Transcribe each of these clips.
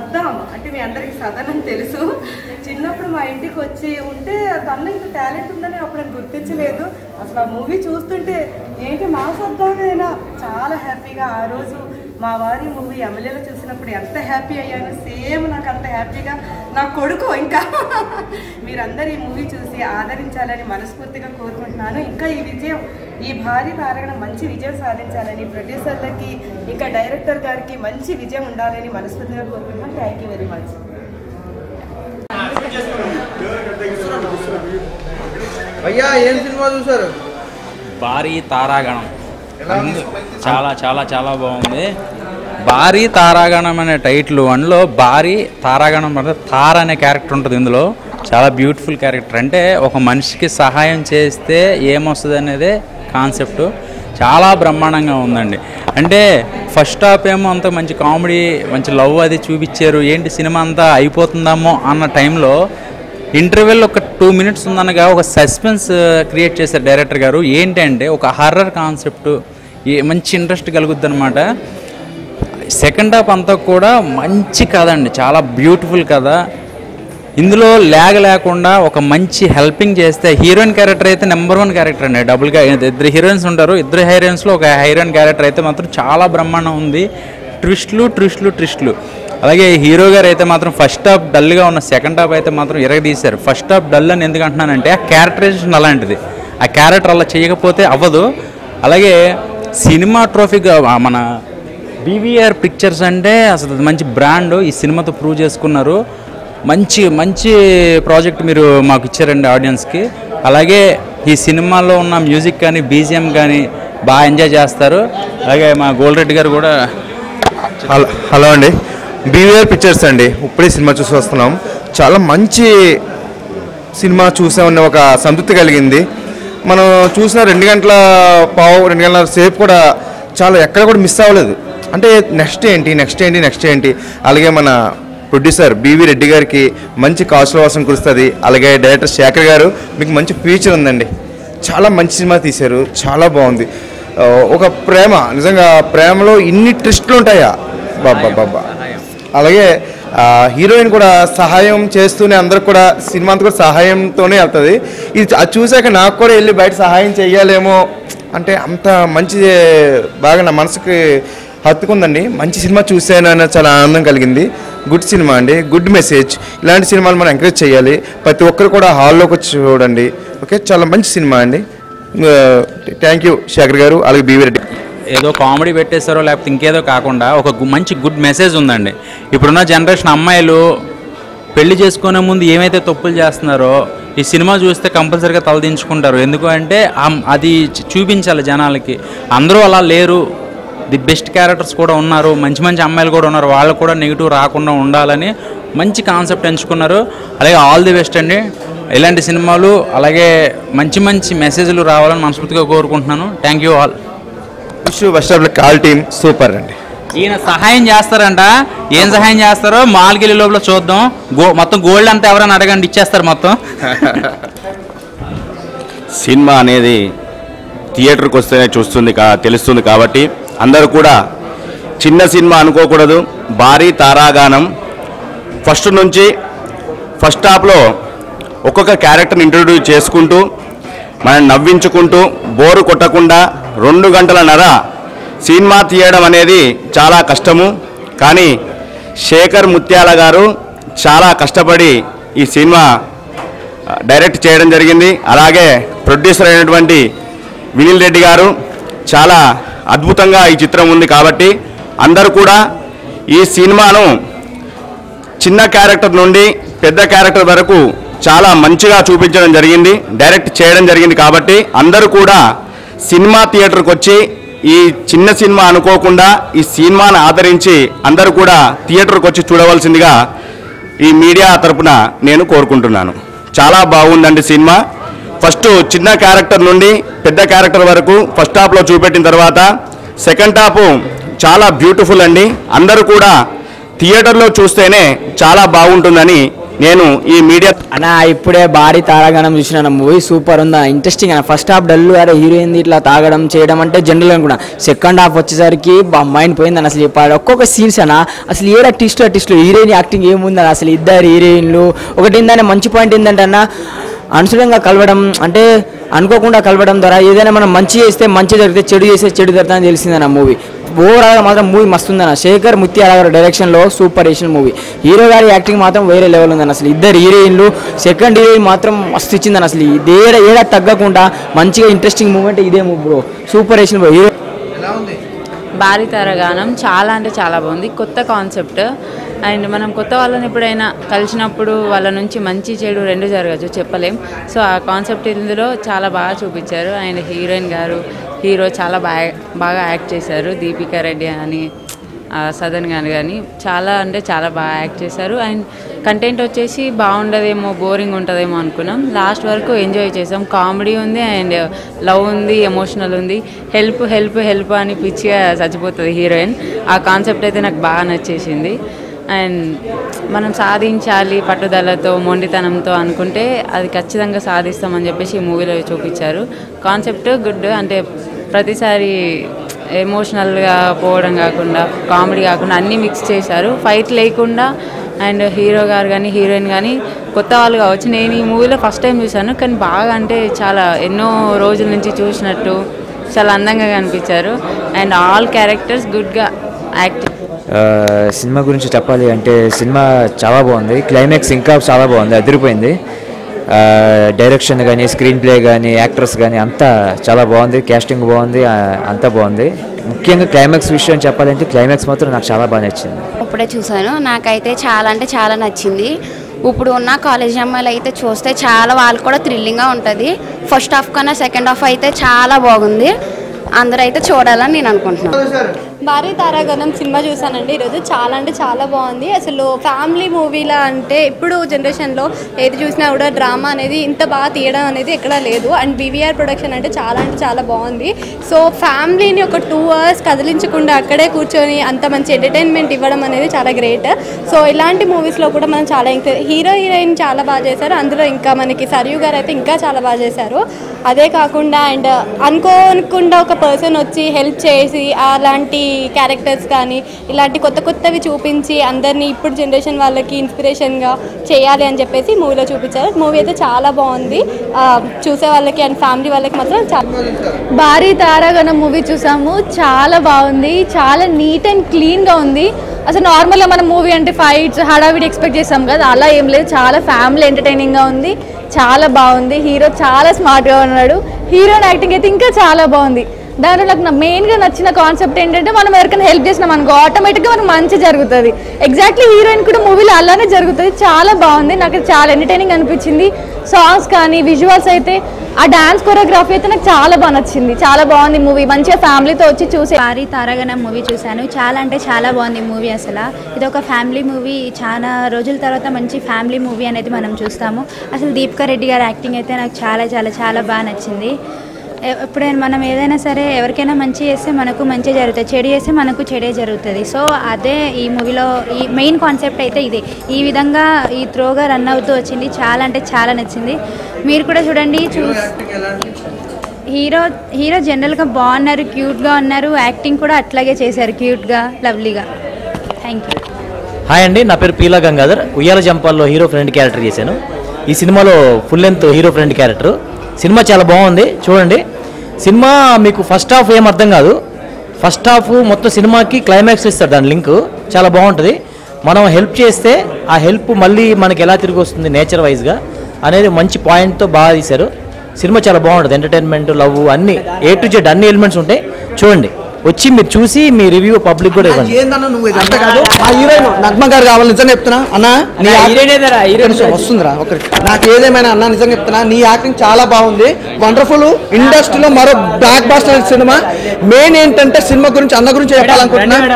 సద్దాం అంటే మీ అందరికి సదన్ అని తెలుసు చిన్నప్పుడు మా ఇంటికి వచ్చి ఉంటే తనలో ఇంత టాలెంట్ ఉందని అప్పుడు నేను గుర్తించలేదు అసలు ఆ మూవీ చూస్తుంటే ఏంటి మా సద్దామేనా చాలా హ్యాపీగా ఆ రోజు మా వారి మూవీ ఎమ్మెల్యేలో చూసినప్పుడు ఎంత హ్యాపీ అయ్యాను సేమ్ నాకు అంత హ్యాపీగా నా కొడుకు ఇంకా మీరందరూ ఈ మూవీ చూసి ఆదరించాలని మనస్ఫూర్తిగా కోరుకుంటున్నాను ఇంకా ఈ విజయం ఈ భారీ తారగణ మంచి విజయం సాధించాలని ప్రొడ్యూసర్లకి ఇంకా డైరెక్టర్ గారికి మంచి విజయం ఉండాలని మనస్ఫూర్తిగా కోరుకుంటున్నాను థ్యాంక్ యూ వెరీ మచ్ అయ్యా ఏం సినిమా చూసారు భారీ తారాగణం అందు- చాలా చాలా చాలా బాగుంది భారీ తారాగణం అనే టైటిల్ వన్లో భారీ తారాగణం అంటే తార అనే క్యారెక్టర్ ఉంటుంది ఇందులో చాలా బ్యూటిఫుల్ క్యారెక్టర్ అంటే ఒక మనిషికి సహాయం చేస్తే ఏమొస్తుంది అనేదే కాన్సెప్ట్ చాలా బ్రహ్మాండంగా ఉందండి అంటే ఫస్ట్ హాఫ్ ఏమో అంత మంచి కామెడీ మంచి లవ్ అది చూపించారు ఏంటి సినిమా అంతా అయిపోతుందామో అన్న టైంలో ఇంటర్వెల్ ఒక టూ మినిట్స్ ఉందనగా ఒక సస్పెన్స్ క్రియేట్ చేశారు డైరెక్టర్ గారు ఏంటంటే ఒక హర్రర్ కాన్సెప్ట్ ఏ మంచి ఇంట్రెస్ట్ కలుగుద్ది అనమాట సెకండ్ హాఫ్ అంతా కూడా మంచి కథ అండి చాలా బ్యూటిఫుల్ కథ ఇందులో ల్యాగ్ లేకుండా ఒక మంచి హెల్పింగ్ చేస్తే హీరోయిన్ క్యారెక్టర్ అయితే నెంబర్ వన్ క్యారెక్టర్ అండి డబుల్గా ఇద్దరు హీరోయిన్స్ ఉంటారు ఇద్దరు హీరోయిన్స్లో ఒక హీరోయిన్ క్యారెక్టర్ అయితే మాత్రం చాలా బ్రహ్మాండం ఉంది ట్విస్ట్లు ట్విస్ట్లు ట్విస్ట్లు అలాగే హీరో గారు అయితే మాత్రం ఫస్ట్ హాఫ్ డల్గా ఉన్న సెకండ్ హాఫ్ అయితే మాత్రం ఇరగదీశారు ఫస్ట్ హాఫ్ డల్ అని ఎందుకు అంటున్నానంటే ఆ క్యారెక్టరైజేషన్ అలాంటిది ఆ క్యారెక్టర్ అలా చేయకపోతే అవ్వదు అలాగే సినిమాట్రోఫిక్ మన బీవీఆర్ పిక్చర్స్ అంటే అసలు అది మంచి బ్రాండ్ ఈ సినిమాతో ప్రూవ్ చేసుకున్నారు మంచి మంచి ప్రాజెక్ట్ మీరు మాకు ఇచ్చారండి ఆడియన్స్కి అలాగే ఈ సినిమాలో ఉన్న మ్యూజిక్ కానీ బీజిఎం కానీ బాగా ఎంజాయ్ చేస్తారు అలాగే మా గోల్డ్ రెడ్డి గారు కూడా హలో హలో అండి బీవీఆర్ పిక్చర్స్ అండి ఇప్పుడే సినిమా చూసి వస్తున్నాం చాలా మంచి సినిమా చూసామన్న ఒక సంతృప్తి కలిగింది మనం చూసిన రెండు గంటల పావు రెండు గంటల సేపు కూడా చాలా ఎక్కడ కూడా మిస్ అవ్వలేదు అంటే నెక్స్ట్ ఏంటి నెక్స్ట్ ఏంటి నెక్స్ట్ ఏంటి అలాగే మన ప్రొడ్యూసర్ బీవీ రెడ్డి గారికి మంచి కాసుల వాసం కురుస్తుంది అలాగే డైరెక్టర్ శేఖర్ గారు మీకు మంచి ఫ్యూచర్ ఉందండి చాలా మంచి సినిమా తీశారు చాలా బాగుంది ఆ, ఒక ప్రేమ నిజంగా ప్రేమలో ఇన్ని ట్విస్టులు ఉంటాయా బాబా బాబా అలాగే ఆ, హీరోయిన్ కూడా సహాయం చేస్తూనే అందరికి కూడా సినిమా అంతా కూడా సహాయంతోనే వెళ్తుంది ఇది అది చూశాక నాకు కూడా వెళ్ళి బయట సహాయం చేయాలేమో అంటే అంత మంచి బాగా నా మనసుకి హత్తుకుందండి మంచి సినిమా చూశాను అన్న చాలా ఆనందం కలిగింది గుడ్ సినిమా అండి గుడ్ మెసేజ్ ఇలాంటి సినిమాలు మనం ఎంకరేజ్ చేయాలి ప్రతి ఒక్కరు కూడా హాల్లోకి వచ్చి చూడండి ఓకే చాలా మంచి సినిమా అండి థ్యాంక్ యూ శేఖర్ గారు అలాగే బీవీ రెడ్డి ఏదో కామెడీ పెట్టేస్తారో లేకపోతే ఇంకేదో కాకుండా ఒక గు- మంచి గుడ్ మెసేజ్ ఉందండి ఇప్పుడున్న జనరేషన్ అమ్మాయిలు పెళ్లి చేసుకునే ముందు ఏమైతే తప్పులు చేస్తున్నారో ఈ సినిమా చూస్తే కంపల్సరీగా తలదించుకుంటారు ఎందుకు అంటే ఆ- అది చూ- చూపించాలి జనాలకి అందరూ అలా లేరు ది బెస్ట్ క్యారెక్టర్స్ కూడా ఉన్నారు మంచి మంచి అమ్మాయిలు కూడా ఉన్నారు వాళ్ళు కూడా నెగిటివ్ రాకుండా ఉండాలని మంచి కాన్సెప్ట్ ఎంచుకున్నారు అలాగే ఆల్ ది బెస్ట్ అండి ఇలాంటి సినిమాలు అలాగే మంచి మంచి మెసేజ్లు రావాలని మనస్ఫూర్తిగా కోరుకుంటున్నాను thank you all wish first of call team super అండి ఈయన సహాయం చేస్తారంట ఏం సహాయం చేస్తారో మాల్కెళ్ళి లోపల చూద్దాం గో మొత్తం గోల్డ్ అంతా ఎవరైనా అడగండి ఇచ్చేస్తారు మొత్తం సినిమా అనేది థియేటర్కి వస్తేనే చూస్తుంది కా తెలుస్తుంది కాబట్టి అందరూ కూడా చిన్న సినిమా అనుకోకూడదు భారీ తారాగానం ఫస్ట్ నుంచి ఫస్ట్ హాఫ్లో ఒక్కొక్క క్యారెక్టర్ని ఇంట్రొడ్యూస్ చేసుకుంటూ మనం నవ్వించుకుంటూ బోరు కొట్టకుండా రెండు గంటల నర సినిమా తీయడం అనేది చాలా కష్టము కానీ శేఖర్ ముత్యాల గారు చాలా కష్టపడి ఈ సినిమా డైరెక్ట్ చేయడం జరిగింది అలాగే ప్రొడ్యూసర్ అయినటువంటి వినిల్ రెడ్డి గారు చాలా అద్భుతంగా ఈ చిత్రం ఉంది కాబట్టి అందరూ కూడా ఈ సినిమాను చిన్న క్యారెక్టర్ నుండి పెద్ద క్యారెక్టర్ వరకు చాలా మంచిగా చూపించడం జరిగింది డైరెక్ట్ చేయడం జరిగింది కాబట్టి అందరూ కూడా సినిమా థియేటర్కి వచ్చి ఈ చిన్న సినిమా అనుకోకుండా ఈ సినిమాను ఆదరించి అందరూ కూడా థియేటర్కి వచ్చి చూడవలసిందిగా ఈ మీడియా తరపున నేను కోరుకుంటున్నాను చాలా బాగుందండి సినిమా ఫస్ట్ చిన్న క్యారెక్టర్ నుండి పెద్ద క్యారెక్టర్ వరకు ఫస్ట్ హాఫ్లో చూపెట్టిన తర్వాత సెకండ్ హాఫ్ చాలా బ్యూటిఫుల్ అండి అందరూ కూడా థియేటర్లో చూస్తేనే చాలా బాగుంటుందని నేను ఈ మీడియా అన్న ఇప్పుడే భారీ తారాగణం చూసిన మూవీ సూపర్ ఉందా ఇంట్రెస్టింగ్ అన్న ఫస్ట్ హాఫ్ డల్ అరే హీరోయిన్ ఇట్లా తాగడం చేయడం అంటే జనరల్ అనుకున్నా సెకండ్ హాఫ్ వచ్చేసరికి మైండ్ పోయిందని అసలు చెప్పాలి ఒక్కొక్క సీన్స్ అన్న అసలు ఏడా టిస్ట్ టిస్ట్ హీరోయిన్ యాక్టింగ్ ఏముందని అసలు ఇద్దరు హీరోయిన్లు ఒకటి ఏంటంటే మంచి పాయింట్ ఏంటంటే అన్న అనుసరంగా కలవడం అంటే అనుకోకుండా కలవడం ద్వారా ఏదైనా మనం మంచి చేస్తే మంచి జరిగితే చెడు చేస్తే చెడు జరుగుతుందని తెలిసిందన్న మూవీ ఓవరాల్గా మాత్రం మూవీ మస్తు ఉందన్న శేఖర్ ముత్యాల గారి డైరెక్షన్లో సూపర్ వేసిన మూవీ హీరో గారి యాక్టింగ్ మాత్రం వేరే లెవెల్ ఉందన్న అసలు ఇద్దరు హీరోయిన్లు సెకండ్ హీరోయిన్ మాత్రం మస్తు ఇచ్చిందన్న అసలు ఇది ఏడ ఏడ తగ్గకుండా మంచిగా ఇంట్రెస్టింగ్ మూమెంట్ ఇదే మూవీ బ్రో సూపర్ వేసిన బ్రో హీరో ఎలా ఉంది భారీతర గానం చాలా అంటే చాలా బాగుంది కొత్త కాన్సెప్ట్ అండ్ మనం కొత్త వాళ్ళని ఎప్పుడైనా కలిసినప్పుడు వాళ్ళ నుంచి మంచి చెడు రెండు జరగచ్చు చెప్పలేం సో ఆ కాన్సెప్ట్ ఇందులో చాలా బాగా చూపించారు అండ్ హీరోయిన్ గారు హీరో చాలా బాగా బాగా యాక్ట్ చేశారు దీపికా రెడ్డి అని ఆ, సదన్ గారు కానీ చాలా అంటే చాలా బాగా యాక్ట్ చేశారు అండ్ కంటెంట్ వచ్చేసి బాగుండదేమో బోరింగ్ ఉంటుందేమో అనుకున్నాం లాస్ట్ వరకు ఎంజాయ్ చేసాం కామెడీ ఉంది అండ్ లవ్ ఉంది ఎమోషనల్ ఉంది హెల్ప్ హెల్ప్ హెల్ప్ అని పిచ్చిగా చచ్చిపోతుంది హీరోయిన్ ఆ కాన్సెప్ట్ అయితే నాకు బాగా నచ్చేసింది అండ్ మనం సాధించాలి పట్టుదలతో మొండితనంతో అనుకుంటే అది ఖచ్చితంగా సాధిస్తామని చెప్పేసి ఈ మూవీలో చూపించారు కాన్సెప్ట్ గుడ్ అంటే ప్రతిసారి ఎమోషనల్గా పోవడం కాకుండా కామెడీ కాకుండా అన్నీ మిక్స్ చేశారు ఫైట్ లేకుండా అండ్ హీరో గారు కానీ హీరోయిన్ కానీ కొత్త వాళ్ళు కావచ్చు నేను ఈ మూవీలో ఫస్ట్ టైం చూశాను కానీ బాగా అంటే చాలా ఎన్నో రోజుల నుంచి చూసినట్టు చాలా అందంగా కనిపించారు అండ్ ఆల్ క్యారెక్టర్స్ గుడ్గా యాక్టింగ్ ఆ, సినిమా గురించి చెప్పాలి అంటే సినిమా చాలా బాగుంది క్లైమాక్స్ ఇంకా చాలా బాగుంది అదిరిపోయింది ఆ, డైరెక్షన్ కానీ స్క్రీన్ ప్లే కానీ యాక్టర్స్ కానీ అంతా చాలా బాగుంది క్యాస్టింగ్ బాగుంది ఆ, అంతా బాగుంది ముఖ్యంగా క్లైమాక్స్ విషయం చెప్పాలంటే క్లైమాక్స్ మాత్రం నాకు చాలా బాగా నచ్చింది ఇప్పుడే చూసాను నాకైతే చాలా అంటే చాలా నచ్చింది ఇప్పుడు ఉన్న కాలేజ్ అమ్మాయిలు అయితే చూస్తే చాలా వాళ్ళకి కూడా థ్రిల్లింగ్గా ఉంటుంది ఫస్ట్ హాఫ్ కన్నా సెకండ్ హాఫ్ అయితే చాలా బాగుంది అందరూ అయితే చూడాలని నేను అనుకుంటున్నాను భారీ తారాగణం సినిమా చూసానండి ఈరోజు చాలా అంటే చాలా బాగుంది అసలు ఫ్యామిలీ మూవీలా అంటే ఇప్పుడు జనరేషన్లో ఏది చూసినా కూడా డ్రామా అనేది ఇంత బాగా తీయడం అనేది ఎక్కడా లేదు అండ్ బీవీఆర్ ప్రొడక్షన్ అంటే చాలా అంటే చాలా బాగుంది సో ఫ్యామిలీని ఒక టూ అవర్స్ కదిలించకుండా అక్కడే కూర్చొని అంత మంచి ఎంటర్టైన్మెంట్ ఇవ్వడం అనేది చాలా గ్రేట్ సో ఇలాంటి మూవీస్లో కూడా మనం చాలా ఇంకా హీరో హీరోయిన్ చాలా బాగా చేశారు అందులో ఇంకా మనకి సరియు గారు అయితే ఇంకా చాలా బాగా చేశారు అదే కాకుండా అండ్ అనుకోకుండా ఒక పర్సన్ వచ్చి హెల్ప్ చేసి అలాంటి క్యారెక్టర్స్ కానీ ఇలాంటి కొత్త కొత్తవి చూపించి అందరినీ ఇప్పుడు జనరేషన్ వాళ్ళకి ఇన్స్పిరేషన్గా చేయాలి అని చెప్పేసి మూవీలో చూపించారు మూవీ అయితే చాలా బాగుంది ఆ, చూసే వాళ్ళకి అండ్ ఫ్యామిలీ వాళ్ళకి మాత్రం చాలా భారీ తారాగణం మూవీ చూసాము చాలా బాగుంది చాలా నీట్ అండ్ క్లీన్గా ఉంది అసలు నార్మల్గా మనం మూవీ అంటే ఫైట్స్ హడావిడి ఎక్స్పెక్ట్ చేస్తాం కదా అలా ఏం లేదు చాలా ఫ్యామిలీ ఎంటర్టైనింగ్గా ఉంది చాలా బాగుంది హీరో చాలా స్మార్ట్గా ఉన్నాడు హీరోయిన్ యాక్టింగ్ అయితే ఇంకా చాలా బాగుంది దాంట్లో నాకు నా మెయిన్గా నచ్చిన కాన్సెప్ట్ ఏంటంటే మనం ఎవరికైనా హెల్ప్ చేసినాం అనుకో ఆటోమేటిక్గా మనకు మంచి జరుగుతుంది ఎగ్జాక్ట్లీ హీరోయిన్ కూడా మూవీలో అలానే జరుగుతుంది చాలా బాగుంది నాకు అది చాలా ఎంటర్టైనింగ్ అనిపించింది సాంగ్స్ కానీ విజువల్స్ అయితే ఆ డాన్స్ కొరియోగ్రఫీ అయితే నాకు చాలా బాగా నచ్చింది చాలా బాగుంది మూవీ మంచిగా ఫ్యామిలీతో వచ్చి చూసి భారీ తారాగణం మూవీ చూశాను చాలా అంటే చాలా బాగుంది మూవీ అసలు ఇది ఒక ఫ్యామిలీ మూవీ చాలా రోజుల తర్వాత మంచి ఫ్యామిలీ మూవీ అనేది మనం చూస్తాము అసలు దీపికా రెడ్డి గారి యాక్టింగ్ అయితే నాకు చాలా చాలా చాలా బాగా నచ్చింది ఎ- ఎప్పుడైనా మనం ఏదైనా సరే ఎవరికైనా మంచి చేస్తే మనకు మంచి జరుగుతుంది చెడు చేస్తే మనకు చెడే జరుగుతుంది సో అదే ఈ మూవీలో ఈ మెయిన్ కాన్సెప్ట్ అయితే ఇదే ఈ విధంగా ఈ త్రోగా రన్ అవుతూ వచ్చింది చాలా అంటే చాలా నచ్చింది మీరు కూడా చూడండి చూస్ హీరో హీరో జనరల్గా బాగున్నారు క్యూట్గా ఉన్నారు యాక్టింగ్ కూడా అట్లాగే చేశారు క్యూట్గా లవ్లీగా థ్యాంక్ యూ హాయ్ అండి నా పేరు పీలా గంగాధర్ ఉయ్యాల జంపాల్లో హీరో ఫ్రెండ్ క్యారెక్టర్ చేశాను ఈ సినిమాలో full length hero friend character cinema చాలా బాగుంది చూడండి సినిమా మీకు ఫస్ట్ హాఫ్ ఏం అర్థం కాదు ఫస్ట్ హాఫ్ మొత్తం సినిమాకి క్లైమాక్స్ ఇస్తారు దాని లింక్ చాలా బాగుంటుంది మనం హెల్ప్ చేస్తే ఆ హెల్ప్ మళ్ళీ మనకి ఎలా తిరిగి వస్తుంది నేచర్ వైజ్గా అనేది మంచి పాయింట్తో బాగా తీశారు సినిమా చాలా బాగుంటుంది ఎంటర్టైన్మెంట్ లవ్ అన్ని ఏ టు జెడ్ అన్ని ఎలిమెంట్స్ ఉంటాయి చూడండి వచ్చి మీరు చూసి మీ రివ్యూ పబ్లిక్ కూడా ఇవ్వండి ఏందన్నా నువ్వు ఇదంతా కాదు మా హీరోయిన్ నగ్మ గారు కావాలి నిజంగా చెప్తున్నా అన్నా నీ అన్నా, హీరోయిన్ ఏదరా? హీరోయిన్ ఒక్క నిమిషం, వస్తుందిరా ఒకటి నాకు ఏదేమైనా అన్నా నిజంగా చెప్తున్నా నీ యాక్టింగ్ చాలా బాగుంది వండర్ఫుల్ ఇండస్ట్రీలో మరో బ్లాక్ బాస్టర్ సినిమా మెయిన్ ఏంటంటే సినిమా గురించి అన్న గురించి చెప్పాలనుకుంటున్నా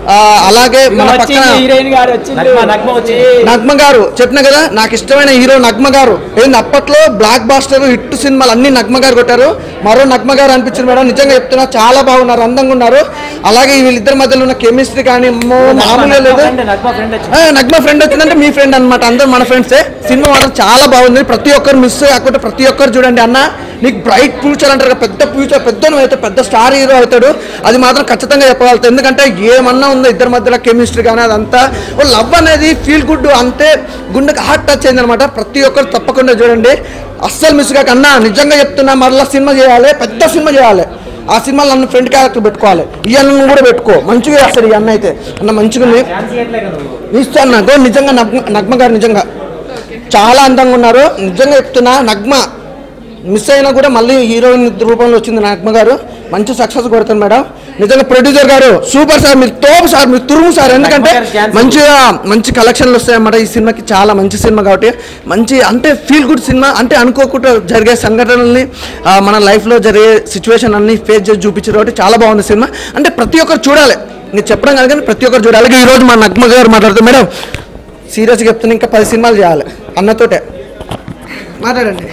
ఆ, అలాగే మన పక్కన హీరోయిన్ గారు వచ్చింది నగ్మ గారు చెప్పిన కదా నాకు ఇష్టమైన హీరో నగ్మ గారు ఏంది అప్పట్లో బ్లాక్ బాస్టర్ హిట్ సినిమాలు అన్ని నగ్మ గారు కొట్టారు మరో నగ్మ గారు అనిపించింది మేడం నిజంగా చెప్తున్నా చాలా బాగున్నారు అందంగా ఉన్నారు అలాగే వీళ్ళిద్దరి మధ్యలో ఉన్న కెమిస్ట్రీ కానీ అమ్మో మామూలుగా లేదు ఆ, నగ్మ ఫ్రెండ్ వచ్చిందంటే మీ ఫ్రెండ్ అన్నమాట అందరూ మన ఫ్రెండ్సే సినిమా మాత్రం చాలా బాగుంది ప్రతి ఒక్కరు మిస్ కాకుండా ప్రతి ఒక్కరు చూడండి అన్న నీకు బ్రైట్ ఫ్యూచర్ అంటారు కదా, పెద్ద ఫ్యూచర్ పెద్ద అయితే పెద్ద స్టార్ హీరో అవుతాడు అది మాత్రం ఖచ్చితంగా చెప్పగలుగుతాడు ఎందుకంటే ఏమన్నా ఉందో ఇద్దరి మధ్యలో కెమిస్ట్రీ కానీ అదంతా లవ్ అనేది ఫీల్ గుడ్ అంతే గుండెకి హార్ట్ టచ్ అయింది అనమాట ప్రతి ఒక్కరు తప్పకుండా చూడండి అస్సలు మిస్ కాక అన్న నిజంగా చెప్తున్నా మరలా సినిమా చేయాలి పెద్ద సినిమా చేయాలి ఆ సినిమాలో నన్ను ఫ్రెండ్ క్యారెక్టర్ పెట్టుకోవాలి ఈ అన్న కూడా పెట్టుకో మంచిగా చేస్తాడు ఈ అన్న అయితే అన్న మంచిగా ఉంది ఇస్తాను నాకు నిజంగా నగ్మ నగ్మ గారు నిజంగా చాలా అందంగా ఉన్నారు నిజంగా చెప్తున్నా నగ్మ మిస్ అయినా కూడా మళ్ళీ హీరోయిన్ రూపంలో వచ్చింది నగ్మ గారు మంచి సక్సెస్ కొడతాను మేడం నిజంగా ప్రొడ్యూసర్ గారు సూపర్ సార్ మీరు తోపు సార్ మీరు తురుము సార్ ఎందుకంటే మంచిగా మంచి కలెక్షన్లు వస్తాయన్నమాట ఈ సినిమాకి చాలా మంచి సినిమా కాబట్టి మంచి అంటే ఫీల్ గుడ్ సినిమా అంటే అనుకోకుండా జరిగే సంఘటనల్ని ఆ, మన లైఫ్లో జరిగే సిచ్యువేషన్ అన్ని ఫేస్ చేసి చూపించారు కాబట్టి చాలా బాగుంది సినిమా అంటే ప్రతి ఒక్కరు చూడాలి నేను చెప్పడం కాదు కానీ ప్రతి ఒక్కరు చూడాలి అలాగే ఈ రోజు మా నగ్మ గారు మాట్లాడుతారు మేడం సీరియస్గా చెప్తున్నా ఇంకా పది సినిమాలు చేయాలి అన్నతోటే మాట్లాడండి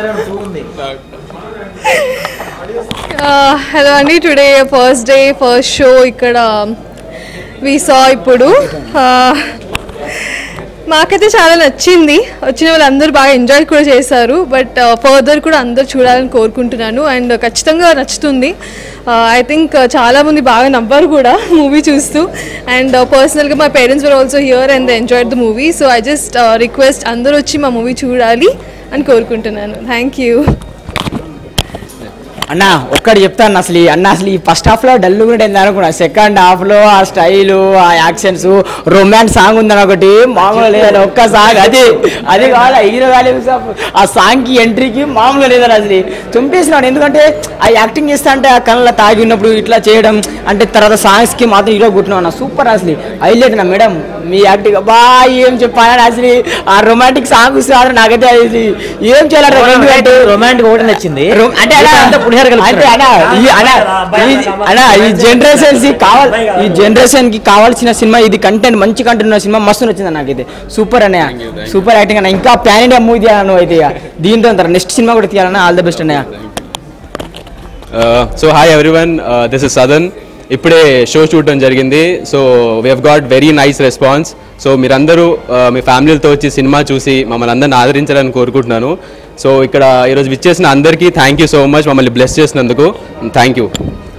హలో అండి today first day first show ఇక్కడ వి సా ఇప్పుడు Uh, మాకైతే చాలా నచ్చింది వచ్చిన వాళ్ళందరూ బాగా ఎంజాయ్ కూడా చేశారు బట్ ఫర్దర్ కూడా అందరు చూడాలని కోరుకుంటున్నాను అండ్ ఖచ్చితంగా నచ్చుతుంది ఐ థింక్ చాలామంది బాగా నవ్వారు కూడా మూవీ చూస్తూ అండ్ పర్సనల్గా మా parents were also here and enjoyed the movie so I just request అందరూ వచ్చి మా మూవీ చూడాలి అని కోరుకుంటున్నాను థ్యాంక్ యూ అన్న ఒక్కటి చెప్తాను అసలు ఈ- అన్న అసలు ఈ ఫస్ట్ హాఫ్ లో డల్ కూడా అనుకున్నా సెకండ్ హాఫ్ లో ఆ స్టైల్ ఆ యాక్షన్స్ రొమాన్స్ సాంగ్ ఉందని ఒకటి మామూలు లేదు ఒక్క సాంగ్ అది అది కావాలి హీరో కాలేదు ఆ సాంగ్ కి ఎంట్రీకి మామూలు లేదని అసలు తుంపేసినాడు ఎందుకంటే ఆ యాక్టింగ్ చేస్తా అంటే ఆ కళ్ళ తాగి ఉన్నప్పుడు ఇట్లా చేయడం అంటే తర్వాత సాంగ్స్ కి మాత్రం హీరో కుట్టినావు అన్న సూపర్ అసలు హైలైట్ నా మేడం మీ యాక్టింగ్ బా ఏం చెప్పాలని అసలు ఆ రొమాంటిక్ సాంగ్ వస్తే నాకైతే అది ఏం చేయాలంటే రొమాంటిక్ ఒకటి నచ్చింది రొ- అంటే అలా అంతా పులిహోర అంటే అలా ఈ అలా ఈ- అలా ఈ జనరేషన్ కి కావాలి ఈ జనరేషన్ కి కావాల్సిన సినిమా ఇది కంటెంట్ మంచి కంటెంట్ ఉన్న సినిమా మస్తు నచ్చింది నాకైతే సూపర్ అన్నయ్య సూపర్ యాక్టింగ్ అన్న ఇంకా ప్యాన్ ఇండియా మూవీ తీయాలను అయితే ఇక. దీంతో నెక్స్ట్ సినిమా కూడా తీయాలన్నా ఆల్ ద బెస్ట్ అన్నయ్య so hi everyone this is Sadan ఇప్పుడే షో చూడడం జరిగింది so we have got very nice response so మీరందరూ uh, మీ ఫ్యామిలీలతో వచ్చి సినిమా చూసి మమ్మల్ని అందరిని ఆదరించాలని కోరుకుంటున్నాను సో ఇక్కడ ఈరోజు విచ్చేసిన అందరికీ థ్యాంక్ యూ సో మచ్ మమ్మల్ని బ్లెస్ చేసినందుకు thank you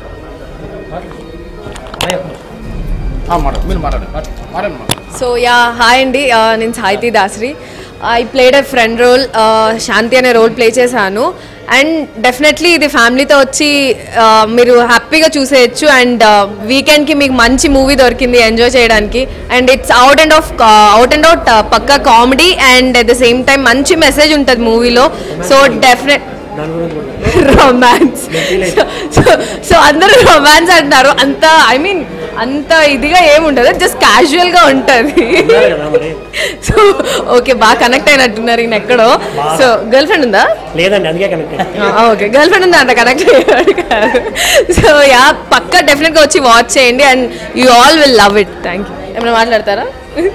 so yeah hi అండి ఆ, నేను Sahithi Dasari I played a friend role Shanti అనే రోల్ ప్లే చేశాను అండ్ డెఫినెట్లీ ఇది ఫ్యామిలీతో వచ్చి ఆ, మీరు హ్యాపీగా చూసేయచ్చు అండ్ వీకెండ్కి మీకు మంచి మూవీ దొరికింది ఎంజాయ్ చేయడానికి and it's out and off out and out పక్కా comedy and at the same time మంచి మెసేజ్ ఉంటుంది మూవీలో సో డెఫినెట్ రొమాన్స్ సో అందరూ రొమాన్స్ అంటున్నారు అంత ఐ మీన్ అంత ఇదిగా ఏముండదు జస్ట్ క్యాజువల్ గా ఉంటది సో ఓకే బాగా కనెక్ట్ అయినట్టున్నారు ఈయన ఎక్కడో సో గర్ల్ ఫ్రెండ్ ఉందా లేదండి అందుకే కనెక్ట్ ఓకే గర్ల్ ఫ్రెండ్ ఉందా అంత కనెక్ట్ అయ్యాడు కాదు సో యా పక్కా డెఫినెట్గా వచ్చి వాచ్ చేయండి and you all will love it thank you ఏమైనా మాట్లాడతారా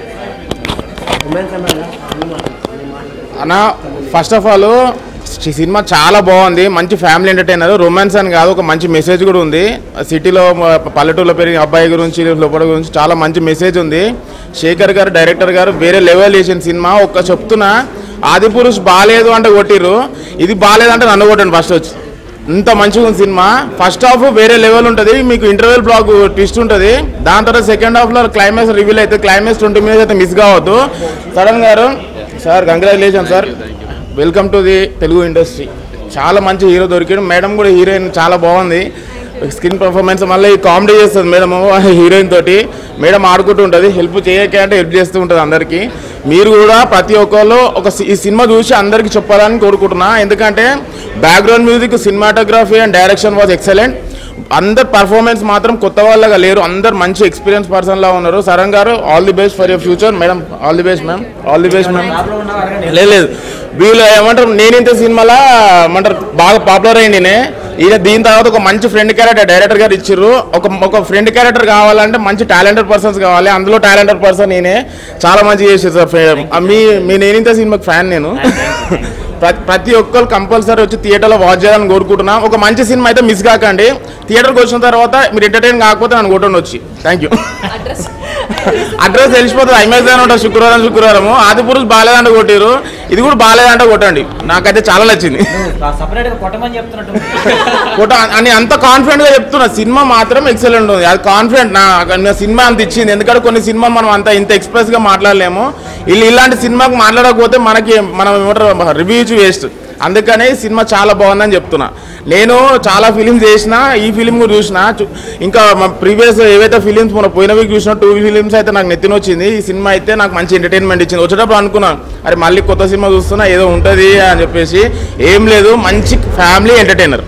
అన్న ఫస్ట్ ఆఫ్ ఆల్ ఈ సినిమా చాలా బాగుంది మంచి ఫ్యామిలీ ఎంటర్టైనర్ రొమాన్స్ అని కాదు ఒక మంచి మెసేజ్ కూడా ఉంది సిటీలో మ- పల్లెటూరులో పెరిగిన అబ్బాయి గురించి లోపల గురించి చాలా మంచి మెసేజ్ ఉంది శేఖర్ గారు డైరెక్టర్ గారు వేరే లెవెల్ చేసిన సినిమా ఒక్క చెప్తున్నా ఆది పురుష్ బాగాలేదు అంటే కొట్టిర్రు ఇది బాగాలేదంటే నన్ను కొట్టండి ఫస్ట్ వచ్చి ఇంత మంచిగా ఉంది సినిమా ఫస్ట్ హాఫ్ వేరే లెవెల్ ఉంటుంది మీకు ఇంటర్వెల్ బ్లాక్ ట్విస్ట్ ఉంటుంది దాని తర్వాత సెకండ్ హాఫ్లో క్లైమాక్స్ రివీల్ అయితే క్లైమాక్స్ ట్వంటీ మినిట్స్ అయితే మిస్ కావద్దు Sadan garu sir congratulation sir welcome to the Telugu industry చాలా మంచి హీరో దొరికాడు మేడం కూడా హీరోయిన్ చాలా బాగుంది స్క్రీన్ పర్ఫార్మెన్స్ మళ్ళీ కామెడీ చేస్తుంది మేడం హీరోయిన్ తోటి మేడం ఆడుకుంటూ ఉంటుంది హెల్ప్ చేయక అంటే హెల్ప్ చేస్తూ ఉంటుంది అందరికీ మీరు కూడా ప్రతి ఒక్కళ్ళు ఒక సి- ఈ సినిమా చూసి అందరికీ చెప్పాలని కోరుకుంటున్నా ఎందుకంటే background music cinematography and direction was excellent అందరు పర్ఫార్మెన్స్ మాత్రం కొత్త వాళ్ళగా లేరు అందరు మంచి ఎక్స్పీరియన్స్ పర్సన్ లా ఉన్నారు Saran garu all the best for your future madam all the best ma'am all the best ma'am లేదు లేదు వీళ్ళు ఏమంటారు నేను ఇంత సినిమాలా ఏమంటారు బాగా పాపులర్ అయింది ఈయన దీని తర్వాత ఒక మంచి ఫ్రెండ్ క్యారెక్టర్ డైరెక్టర్ గారు ఇచ్చిర్రు ఒక ఒక ఫ్రెండ్ క్యారెక్టర్ కావాలంటే మంచి టాలెంటెడ్ పర్సన్స్ కావాలి అందులో టాలెంటెడ్ పర్సన్ నేనే చాలా మంచి చేసేది సార్ ఫ్రె- మీ మీ నేనింత సినిమాకి ఫ్యాన్ నేను ప్ర- ప్రతి ఒక్కరు కంపల్సరీ వచ్చి థియేటర్లో వాచ్ చేయాలని కోరుకుంటున్నా ఒక మంచి సినిమా అయితే మిస్ కాకండి థియేటర్కి వచ్చిన తర్వాత మీరు ఎంటర్టైన్ కాకపోతే నన్ను కొట్టండి వచ్చి థ్యాంక్ యూ అడ్రస్ తెలిసిపోతుంది అమెజాన్ ఉంటుంది శుక్రవారం శుక్రవారం ఆది పురుష్ బాగాలేదంటే కొట్టారు ఇది కూడా బాగాలేదంటే కొట్టండి నాకైతే చాలా నచ్చింది సపరేట్గా కొట్టమని చెప్తున్నట్టు కొట్ట అని అంత కాన్ఫిడెంట్ గా చెప్తున్నా సినిమా మాత్రం ఎక్సలెంట్ ఉంది అది కాన్ఫిడెంట్ నా నా సినిమా అంత ఇచ్చింది ఎందుకంటే కొన్ని సినిమా మనం అంత ఇంత ఎక్స్ప్రెస్ గా మాట్లాడలేము వీళ్ళు ఇలాంటి సినిమాకి మాట్లాడకపోతే మనకి మనం ఏమంటారు రివ్యూ ఇచ్చి వేస్ట్ అందుకనే ఈ సినిమా చాలా బాగుందని చెప్తున్నా నేను చాలా ఫిలిమ్స్ చేసిన ఈ ఫిలిం కూడా చూసిన చు- ఇంకా మా ప్రీవియస్ ఏవైతే ఫిలిమ్స్ మన పోయిన వీక్ చూసిన టూ ఫిలిమ్స్ అయితే నాకు నెత్తిన వచ్చింది ఈ సినిమా అయితే నాకు మంచి ఎంటర్టైన్మెంట్ ఇచ్చింది వచ్చేటప్పుడు అనుకున్నాను అరే మళ్ళీ కొత్త సినిమా చూస్తున్నా ఏదో ఉంటుంది అని చెప్పేసి ఏం లేదు మంచి ఫ్యామిలీ ఎంటర్టైనర్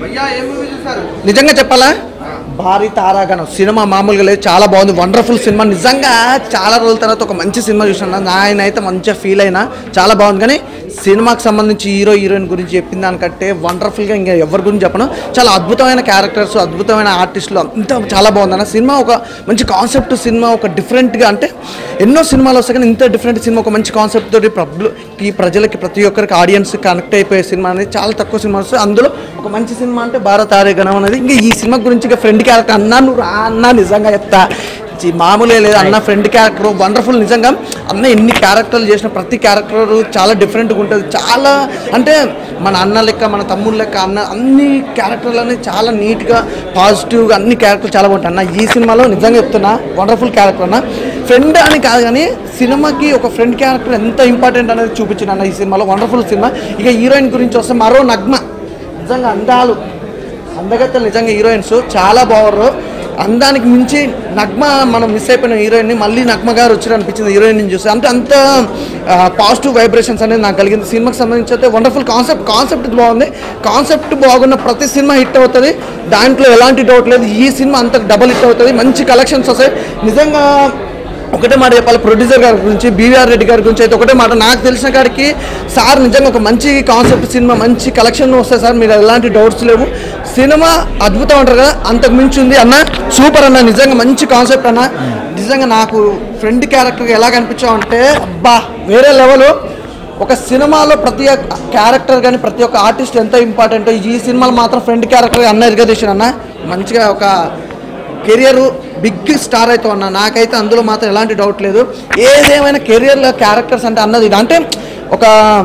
నిజంగా చెప్పాలా భారీ తారాగణం సినిమా మామూలుగా లేదు చాలా బాగుంది వండర్ఫుల్ సినిమా నిజంగా చాలా రోజుల తర్వాత ఒక మంచి సినిమా చూసాను ఆయన అయితే మంచిగా ఫీల్ అయినా చాలా బాగుంది కానీ సినిమాకి సంబంధించి హీరో హీరోయిన్ గురించి చెప్పిన దానికంటే వండర్ఫుల్గా ఇంకా ఎవరి గురించి చెప్పను చాలా అద్భుతమైన క్యారెక్టర్స్ అద్భుతమైన ఆర్టిస్టులు అంతా చాలా బాగుంది అన్న సినిమా ఒక మంచి కాన్సెప్ట్ సినిమా ఒక డిఫరెంట్గా అంటే ఎన్నో సినిమాలు వస్తాయి కానీ ఇంత డిఫరెంట్ సినిమా ఒక మంచి కాన్సెప్ట్ తోటి పబ్లిక్కి ప్రజలకి ప్రతి ఒక్కరికి ఆడియన్స్ కనెక్ట్ అయిపోయే సినిమా అనేది చాలా తక్కువ సినిమా వస్తుంది అందులో ఒక మంచి సినిమా అంటే భారత ఆర్యగణం అనేది ఇంకా ఈ సినిమా గురించి ఇంకా ఫ్రెండ్ క్యారెక్టర్ అన్నా నువ్వు రా అన్నా నిజంగా చెప్తా చి- మామూలే లేదు అన్న ఫ్రెండ్ క్యారెక్టర్ వండర్ఫుల్ నిజంగా అన్న ఎన్ని క్యారెక్టర్లు చేసిన ప్రతి క్యారెక్టర్ చాలా డిఫరెంట్గా ఉంటుంది చాలా అంటే మన అన్న లెక్క మన తమ్ముడు లెక్క అన్న అన్ని క్యారెక్టర్లు అనేవి చాలా నీట్గా పాజిటివ్గా అన్ని క్యారెక్టర్లు చాలా బాగుంటాయి అన్న ఈ సినిమాలో నిజంగా చెప్తున్నా వండర్ఫుల్ క్యారెక్టర్ అన్న ఫ్రెండ్ అని కాదు కానీ సినిమాకి ఒక ఫ్రెండ్ క్యారెక్టర్ ఎంత ఇంపార్టెంట్ అనేది చూపించిన అన్న ఈ సినిమాలో వండర్ఫుల్ సినిమా ఇక హీరోయిన్ గురించి వస్తే మరో నగ్మ నిజంగా అందాలు అందగత్తలు నిజంగా హీరోయిన్స్ చాలా బాగున్నారు అందానికి మించి నగ్మ మనం మిస్ అయిపోయిన హీరోయిన్ని మళ్ళీ నగ్మ గారు వచ్చారు అనిపించింది హీరోయిన్ చూసి అంటే అంత పాజిటివ్ వైబ్రేషన్స్ అనేది నాకు కలిగింది సినిమాకి సంబంధించి అయితే వండర్ఫుల్ కాన్సెప్ట్ కాన్సెప్ట్ బాగుంది కాన్సెప్ట్ బాగున్న ప్రతి సినిమా హిట్ అవుతుంది దాంట్లో ఎలాంటి డౌట్ లేదు ఈ సినిమా అంత డబల్ హిట్ అవుతుంది మంచి కలెక్షన్స్ వస్తాయి నిజంగా ఒకటే మాట చెప్పాలి ప్రొడ్యూసర్ గారి గురించి బీవీఆర్ రెడ్డి గారి గురించి అయితే ఒకటే మాట నాకు తెలిసిన కాడికి సార్ నిజంగా ఒక మంచి కాన్సెప్ట్ సినిమా మంచి కలెక్షన్ వస్తాయి సార్ మీరు ఎలాంటి డౌట్స్ లేవు సినిమా అద్భుతం అంటారు కదా అంతకు మించి ఉంది అన్న సూపర్ అన్న నిజంగా మంచి కాన్సెప్ట్ అన్న నిజంగా నాకు ఫ్రెండ్ క్యారెక్టర్ ఎలా కనిపించావు అంటే అబ్బా వేరే లెవెల్ ఒక సినిమాలో ప్రతి ఒక్క క్యారెక్టర్ కానీ ప్రతి ఒక్క ఆర్టిస్ట్ ఎంత ఇంపార్టెంట్ ఈ సినిమాలో మాత్రం ఫ్రెండ్ క్యారెక్టర్ అన్న ఎరగదీసిన అన్న మంచిగా ఒక కెరియర్ బిగ్ స్టార్ అవుతావు అన్న నాకైతే అందులో మాత్రం ఎలాంటి డౌట్ లేదు ఏదేమైనా కెరియర్లో క్యారెక్టర్స్ అంటే అన్నది ఇది అంటే ఒక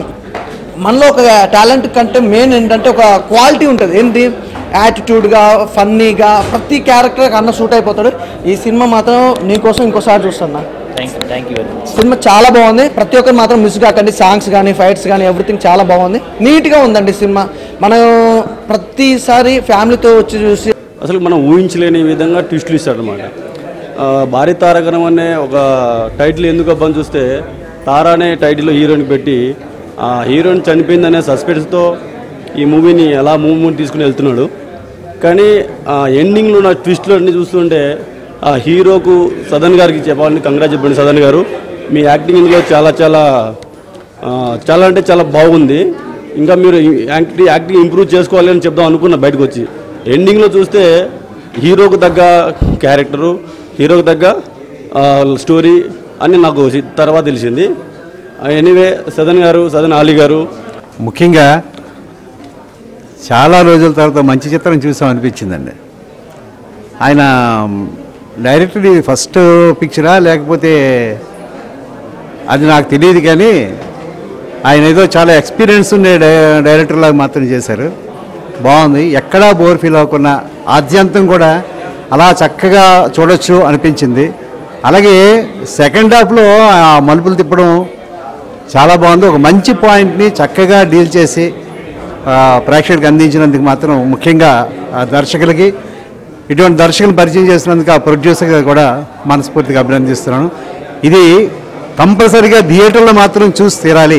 మనలో ఒక టాలెంట్ కంటే మెయిన్ ఏంటంటే ఒక క్వాలిటీ ఉంటుంది ఏంటి యాటిట్యూడ్గా ఫన్నీగా ప్రతి క్యారెక్టర్ అన్న సూట్ అయిపోతాడు ఈ సినిమా మాత్రం నీకోసం ఇంకోసారి చూస్తాను thank you thank you very much cinema చాలా బాగుంది ప్రతి ఒక్కరు మాత్రం మిస్ కాకండి సాంగ్స్ కానీ ఫైట్స్ కానీ ఎవ్రీథింగ్ చాలా బాగుంది నీట్గా ఉందండి సినిమా మనం ప్రతిసారి ఫ్యామిలీతో వచ్చి చూసి అసలు మనం ఊహించలేని విధంగా ట్విస్టులు ఇస్తాడనమాట భారీ తారకనం అనే ఒక టైటిల్ ఎందుకు అబ్బని చూస్తే తారా అనే టైటిల్ హీరోయిన్ పెట్టి ఆ హీరోయిన్ చనిపోయిందనే సస్పెన్స్తో ఈ మూవీని ఎలా మూవ్మెంట్ తీసుకుని వెళ్తున్నాడు కానీ ఆ ఎండింగ్లో ఉన్న ట్విస్ట్లు అన్ని చూస్తుంటే ఆ హీరోకు సదన్ గారికి చెప్పాలని కంగ్రాట్ చెప్పండి సదన్ గారు మీ యాక్టింగ్ ఇందులో చాలా చాలా ఆ, చాలా అంటే చాలా బాగుంది ఇంకా మీరు యాక్టింగ్ యాక్టింగ్ ఇంప్రూవ్ చేసుకోవాలి అని చెప్దాం అనుకున్నా బయటకు వచ్చి ఎండింగ్లో చూస్తే హీరోకు తగ్గ క్యారెక్టరు హీరోకు తగ్గ ఆ, స్టోరీ అని నాకు సి- తర్వాత తెలిసింది ఎనీవే సదన్ గారు సదన్ ఆలీ గారు ముఖ్యంగా చాలా రోజుల తర్వాత మంచి చిత్రం చూసాం అనిపించిందండి ఆయన డైరెక్టర్ ఇది ఫస్ట్ పిక్చరా లేకపోతే అది నాకు తెలియదు కానీ ఆయన ఏదో చాలా ఎక్స్పీరియన్స్ ఉండే డై- డైరెక్టర్ లాగా మాత్రం చేశారు బాగుంది ఎక్కడా బోర్ ఫీల్ అవ్వకుండా ఆద్యంతం కూడా అలా చక్కగా చూడొచ్చు అనిపించింది అలాగే సెకండ్ హాఫ్లో ఆ మలుపులు తిప్పడం చాలా బాగుంది ఒక మంచి పాయింట్ని చక్కగా డీల్ చేసి ఆ, ప్రేక్షకులకు అందించినందుకు మాత్రం ముఖ్యంగా ఆ దర్శకులకి ఇటువంటి దర్శకులు పరిచయం చేసినందుకు ఆ ప్రొడ్యూసర్గా కూడా మనస్ఫూర్తిగా అభినందిస్తున్నాను ఇది కంపల్సరీగా థియేటర్లో మాత్రం చూసి తీరాలి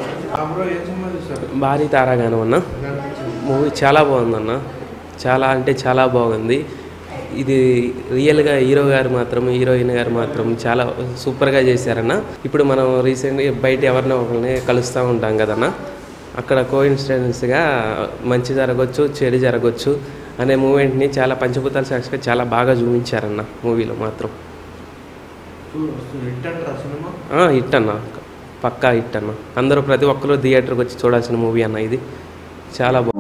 భారీ తారాగానం అన్న మూవీ చాలా బాగుందన్న చాలా అంటే చాలా బాగుంది ఇది రియల్గా హీరో గారు మాత్రం హీరోయిన్ గారు మాత్రం చాలా సూపర్గా చేశారన్న ఇప్పుడు మనం రీసెంట్గా బయట ఎవరినో ఒకరిని కలుస్తూ ఉంటాం కదన్న అక్కడ కోఇన్సిడెన్స్గా మంచి జరగవచ్చు చెడు జరగవచ్చు అనే మూమెంట్ని చాలా పంచభూతాల సాక్షిగా చాలా బాగా చూపించారన్న మూవీలో మాత్రం ఆ, హిట్ అన్న పక్కా హిట్ అన్న అందరూ ప్రతి ఒక్కరు థియేటర్కి వచ్చి చూడాల్సిన మూవీ అన్న ఇది చాలా బాగుంది